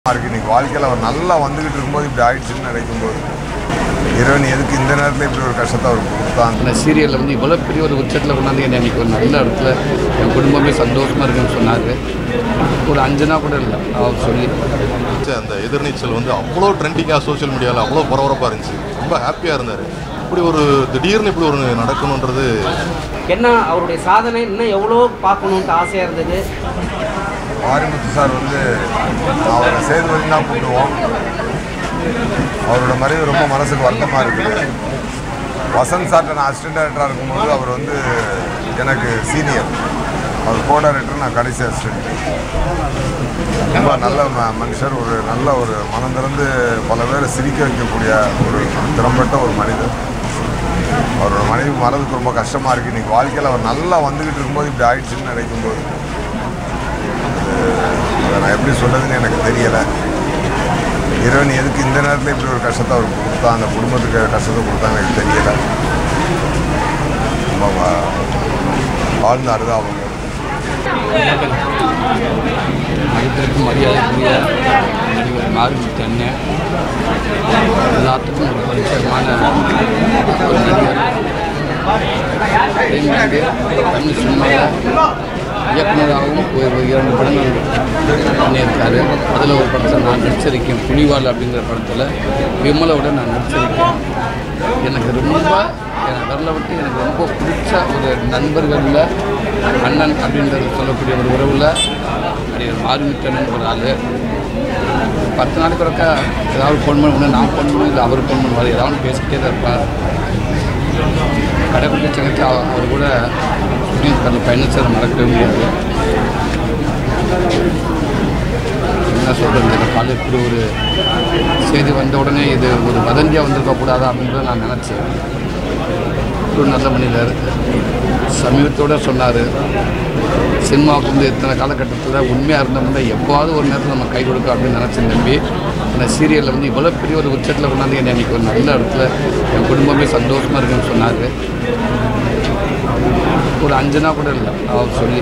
இருக்கு இன்னைக்கு வாழ்க்கையில் அவர் நல்லா வந்துகிட்டு இருக்கும்போது இப்படி ஆயிடுச்சுன்னு நினைக்கும்போது இறைவன் எதுக்கு இந்த நேரத்தில் இப்படி ஒரு கஷ்டத்தை அவருக்கு கொடுத்தான் அந்த சீரியலில் வந்து இவ்வளோ பெரிய ஒரு உச்சத்தில் கொண்டாந்து என்னை அன்றைக்கி ஒரு நல்ல இடத்துல என் குடும்பமே சந்தோஷமாக இருக்குன்னு சொன்னார் ஒரு அஞ்சனா கூட இல்லை அவர் சொல்லி இருந்துச்சு. அந்த எதிர்நீச்சல் வந்து அவ்வளோ ட்ரெண்டிங்காக சோஷியல் மீடியாவில் அவ்வளோ பரபரப்பாக இருந்துச்சு ரொம்ப ஹாப்பியாக இருந்தார் இப்படி ஒரு திடீர்னு இப்படி ஒரு நடக்கணுன்றது என்ன அவருடைய சாதனை இன்னும் எவ்வளோ பார்க்கணுன்ட்டு ஆசையாக இருந்தது மாரிமுத்து சார் வந்து அவரை சேதுபதி தான் கூப்பிடுவோம் அவரோட மறைவு ரொம்ப மனசுக்கு வருத்தமாக இருக்குது வசந்த் சார்ட்ட நான் அசிஸ்டன்ட் டைரக்டராக இருக்கும்போது அவர் வந்து எனக்கு சீனியர் அவர் கோ டைரக்டர் நான் கடைசி அசிஸ்டன்ட் ரொம்ப நல்ல ம- மனுஷர் ஒரு நல்ல ஒரு மனம் திறந்து பல பேரை சிரிக்க வைக்கக்கூடிய ஒரு திறம்பட்ட ஒரு மனிதர் அவரோட மனைவி மறதுக்கு ரொம்ப கஷ்டமாக இருக்குது இன்றைக்கி வாழ்க்கையில் அவர் நல்லா வந்துக்கிட்டு இருக்கும்போது இப்படி ஆயிடுச்சுன்னு நினைக்கும்போது அதை நான் எப்படி சொல்றதுன்னு எனக்கு தெரியலை இறைவன் எதுக்கு இந்த நேரத்தில் இப்படி ஒரு கஷ்டத்தை அவருக்கு கொடுத்தா அந்த குடும்பத்துக்கு கஷ்டத்தை கொடுத்தா எனக்கு தெரியலை ரொம்ப வா- ஆழ்ந்த அனுதாபம் மதிப்பிற்கு மரியாதைக்குரிய நடிகர் மாறுமுத்து அண்ணன் எல்லாத்துக்கும் ஒரு பரிச்சயமான ஒரு நடிகர் அதே மாதிரி தமிழ் சினிமாவில் இயக்குனராகவும் ஒரு ஒரு இரண்டு படங்கள் பண்ணியிருக்காரு அதில் ஒரு படத்தில் நான் நடிச்சிருக்கேன் புலிவால் அப்படிங்கிற படத்தில் விமலோட நான் நடிச்சிருக்கேன் எனக்கு ரொம்ப எனக்கு வரல விட்டு எனக்கு ரொம்ப பிடிச்ச ஒரு நண்பர்களில் அண்ணன் அப்படின்றது சொல்லக்கூடிய ஒரு உறவில் நடிகர் மாறுமித்தனன் ஒரு ஆள் பத்து நாளைக்கு ஒருக்கா ஏதாவது ஃபோன் பண்ணி ஒன்று நான் ஃபோன் பண்ணி இல்லை அவர் ஃபோன் பண்ணுவார் ஏதாவது பேசிக்கிட்டே தான் இருப்பார் கடைக்குள்ளே சங்கத்து அவர் கூட சுற்றியிருக்காரு பயணிச்சதை மறக்கவே முடியாது என்ன சொல்கிறது இந்த காலையில் இப்படி ஒரு செய்தி வந்த உடனே இது ஒரு வதந்தியாக வந்திருக்க கூடாதா அப்படின்றத நான் நினச்சேன் ஒரு நல்ல மனிதர் சமீபத்தோட சொன்னார் சினிமாவுக்கு வந்து இத்தனை காலகட்டத்தில் உண்மையாக இருந்தோம்னா எப்போவாவது ஒரு நேரத்தில் நம்ம கை கொடுக்க அப்படின்னு நினச்சி நம்பி அந்த சீரியலில் வந்து இவ்வளோ பெரிய ஒரு உச்சத்தில் கொண்டாந்து என்னை அன்றைக்கி ஒரு நல்ல இடத்துல என் குடும்பமே சந்தோஷமாக இருக்குன்னு சொன்னார் ஒரு அஞ்சனா கூட இல்லை அவர் சொல்லி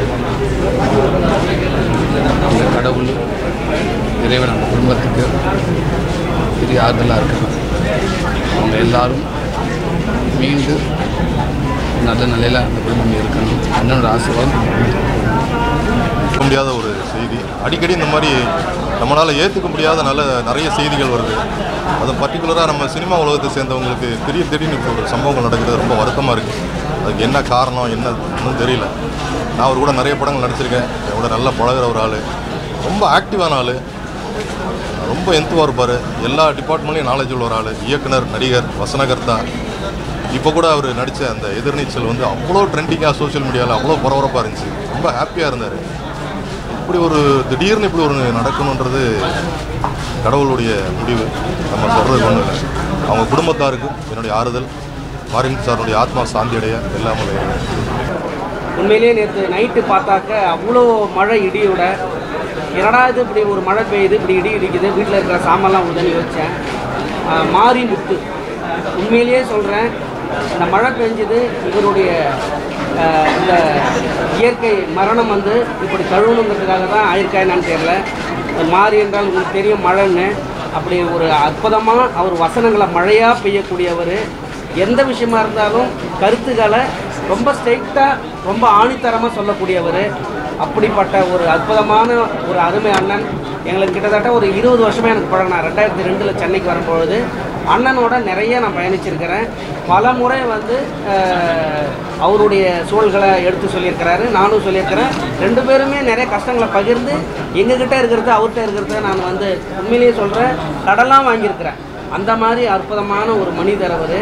அந்த கடவுள் இறைவன் அந்த குடும்பத்துக்கு பெரிய ஆறுதலாக இருக்கணும் அவங்க எல்லாரும் மீண்டு நல்ல நிலையில் அந்த குடும்பம் இருக்கணும் அண்ணனோட ஆசீர்வாதம் ஏற்க முடியாத ஒரு செய்தி அடிக்கடி இந்த மாதிரி நம்மளால் ஏற்றுக்க முடியாத நல்ல நிறைய செய்திகள் வருது அது பர்டிகுலராக நம்ம சினிமா உலகத்தை சேர்ந்தவங்களுக்கு திடீர் திடீர்னு இப்போ ஒரு சம்பவங்கள் நடக்கிறது ரொம்ப வருத்தமாக இருக்குது அதுக்கு என்ன காரணம் என்ன ஒன்றும் தெரியல நான் அவர் கூட நிறைய படங்கள் நடிச்சிருக்கேன் என் கூட நல்லா பழகுற ஒரு ஆள் ரொம்ப ஆக்டிவான ஆள் ரொம்ப எந்துவாக இருப்பார் எல்லா டிபார்ட்மெண்ட்லையும் நாலேஜ் உள்ள ஒரு ஆள் இயக்குனர் நடிகர் வசனகர்த்தா இப்போ கூட அவர் நடித்த அந்த எதிர்நீச்சல் வந்து அவ்வளோ ட்ரெண்டிங்காக சோஷியல் மீடியாவில் அவ்வளோ பரபரப்பாக இருந்துச்சு ரொம்ப ஹாப்பியாக இருந்தார் இப்படி ஒரு திடீர்னு இப்படி ஒரு நடக்கணுன்றது கடவுளுடைய முடிவு நம்ம சொல்கிறது ஒன்றும் இல்லை அவங்க குடும்பத்தாருக்கு என்னுடைய ஆறுதல் மாரின் சாருடைய ஆத்மா சாந்தி அடைய எல்லாம் உண்மையிலேயே நேற்று நைட்டு பார்த்தாக்க அவ்வளோ மழை இடியோட என்னடா இது இப்படி ஒரு மழை பெய்யுது இப்படி இடி இடிக்குது வீட்டில் இருக்கிற சாமான்லாம் உடனே யோசித்தேன் ஆஹ் மாறி முத்து உண்மையிலேயே சொல்கிறேன் இந்த மழை பெஞ்சது இவருடைய ஆஹ் இந்த இயற்கை மரணம் வந்து இப்படி கழுவணுங்கிறதுக்காக தான் ஆயிருக்கா என்னன்னு தெரியல அது மாறி என்றால் உங்களுக்கு தெரியும் மழைன்னு அப்படி ஒரு அற்புதமாக அவர் வசனங்களை மழையாக பெய்யக்கூடியவர் எந்த விஷயமா இருந்தாலும் கருத்துக்களை ரொம்ப ஸ்ட்ரைட்டாக ரொம்ப ஆணித்தரமாக சொல்லக்கூடியவர் அப்படிப்பட்ட ஒரு அற்புதமான ஒரு அருமை அண்ணன் எங்களுக்கு கிட்டத்தட்ட ஒரு இருபது வருஷமாக எனக்கு பழகினா ரெண்டாயிரத்தி ரெண்டில் சென்னைக்கு வரும்பொழுது அண்ணனோட நிறைய நான் பயணிச்சிருக்கிறேன் பல முறை வந்து அஹ், அவருடைய சூழல்களை எடுத்து சொல்லியிருக்கிறாரு நானும் சொல்லியிருக்கிறேன் ரெண்டு பேருமே நிறைய கஷ்டங்களை பகிர்ந்து எங்ககிட்ட இருக்கிறது அவர்கிட்ட இருக்கிறத நான் வந்து உண்மையிலேயே சொல்கிறேன் கடலாம் வாங்கியிருக்கிறேன் அந்த மாதிரி அற்புதமான ஒரு மனிதர் அவர்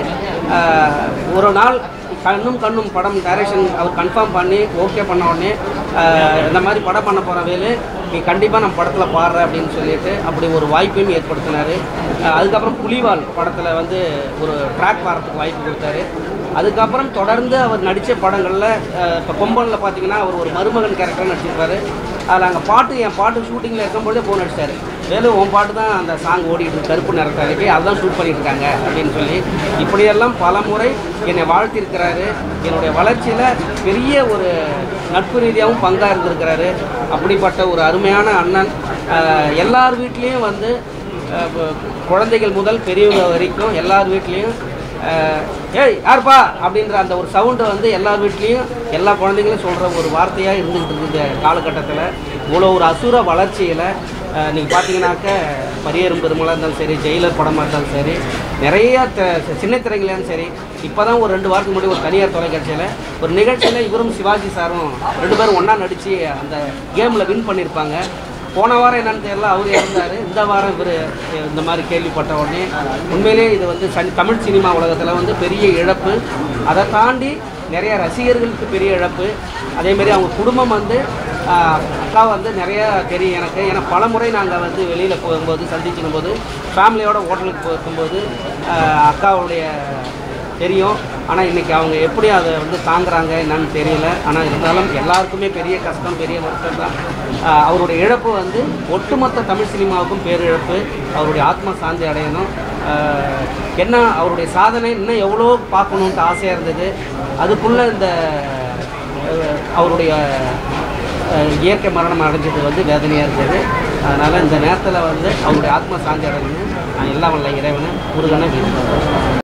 ஒரு நாள் கண்ணும் கண்ணும் படம் டைரக்ஷன் அவர் கன்ஃபார்ம் பண்ணி ஓகே பண்ண உடனே ஆஹ் இந்த மாதிரி படம் பண்ண போகிற வேலு நீ கண்டிப்பாக நம்ம படத்தில் பாடுற அப்படின்னு சொல்லிட்டு அப்படி ஒரு வாய்ப்பையும் ஏற்படுத்தினார் அதுக்கப்புறம் புலிவால் படத்தில் வந்து ஒரு ட்ராக் வரத்துக்கு வாய்ப்பு கொடுத்தாரு அதுக்கப்புறம் தொடர்ந்து அவர் நடித்த படங்களில் இப்போ கொம்பனில் பார்த்தீங்கன்னா அவர் ஒரு மருமகன் கேரக்டர் நடிச்சிருப்பாரு அதில் அங்கே பாட்டு என் பாட்டு ஷூட்டிங்கில் இருக்கும்போதே ஃபோன் அடிச்சாரு வேலு உன் பாட்டு தான் அந்த சாங் ஓடிட்டு இருக்கு, கருப்பு நிறத்தாலைக்கு அதுதான் ஷூட் பண்ணிட்டு இருக்காங்க அப்படின்னு சொல்லி இப்படியெல்லாம் பல முறை என்னை வாழ்த்திருக்கிறாரு என்னுடைய வளர்ச்சியில் பெரிய ஒரு நட்பு ரீதியாகவும் பங்காக இருந்திருக்கிறாரு அப்படிப்பட்ட ஒரு அருமையான அண்ணன் ஆஹ், எல்லார் வீட்லேயும் வந்து ஆஹ், ப- குழந்தைகள் முதல் பெரியவங்க வரைக்கும் எல்லார் வீட்லேயும் ஆஹ், ஏய் யார்ப்பா அப்படின்ற அந்த ஒரு சவுண்டு வந்து எல்லார் வீட்லேயும் எல்லா குழந்தைங்களும் சொல்கிற ஒரு வார்த்தையாக இருந்துகிட்டு இருக்குது இந்த காலகட்டத்தில் இவ்வளோ ஒரு அசுர வளர்ச்சியில் நீங்கள் பார்த்தீங்கன்னாக்க பரியரும் பெருமளாக இருந்தாலும் சரி ஜெயிலர் படமாக இருந்தாலும் சரி நிறைய த- சின்ன திரைகளையும் சரி இப்போ தான் ஒரு ரெண்டு வாரத்துக்கு முன்னாடி ஒரு தனியார் தொலைக்காட்சியில் ஒரு நிகழ்ச்சியில் இவரும் சிவாஜி சாரும் ரெண்டு பேரும் ஒன்றா நடித்து அந்த கேமில் வின் பண்ணியிருப்பாங்க போன வாரம் என்னன்னு தெரியல அவர் இறந்தார் இந்த வாரம் இவர் இந்த மாதிரி கேள்விப்பட்ட உடனே உண்மையிலே இது வந்து சன் தமிழ் சினிமா உலகத்தில் வந்து பெரிய இழப்பு அதை தாண்டி நிறைய ரசிகர்களுக்கு பெரிய இழப்பு அதேமாரி அவங்க குடும்பம் வந்து ஆஹ், அக்கா வந்து நிறைய தெரியும் எனக்கு ஏன்னா பல முறை நாங்கள் வந்து வெளியில் போகும்போது சந்திச்சுக்கும் போது ஃபேமிலியோட ஹோட்டலுக்கு போகும்போது ஆஹ், அக்காவுடைய தெரியும் ஆனால் இன்றைக்கி அவங்க எப்படி அதை வந்து தாங்குறாங்க என்னன்னு தெரியல ஆனால் இருந்தாலும் எல்லாருக்குமே பெரிய கஷ்டம் பெரிய வருத்தம் தான் ஆஹ் அவருடைய இழப்பு வந்து ஒட்டுமொத்த தமிழ் சினிமாவுக்கும் பேரிழப்பு அவருடைய ஆத்ம சாந்தி அடையணும் ஆஹ் என்ன அவருடைய சாதனை இன்னும் எவ்வளோ பார்க்கணுன்ட்டு ஆசையாக இருந்தது அதுக்குள்ளே இந்த ஆஹ் அவருடைய ஆஹ் இயற்கை மரணம் அடைஞ்சது வந்து வேதனையாக இருந்தது அதனால் இந்த நேரத்தில் வந்து அவருடைய ஆத்ம சாந்தி அடையணும் நான் எல்லாம் வல்ல இறைவனை முருகனை வேண்டுகிறேன்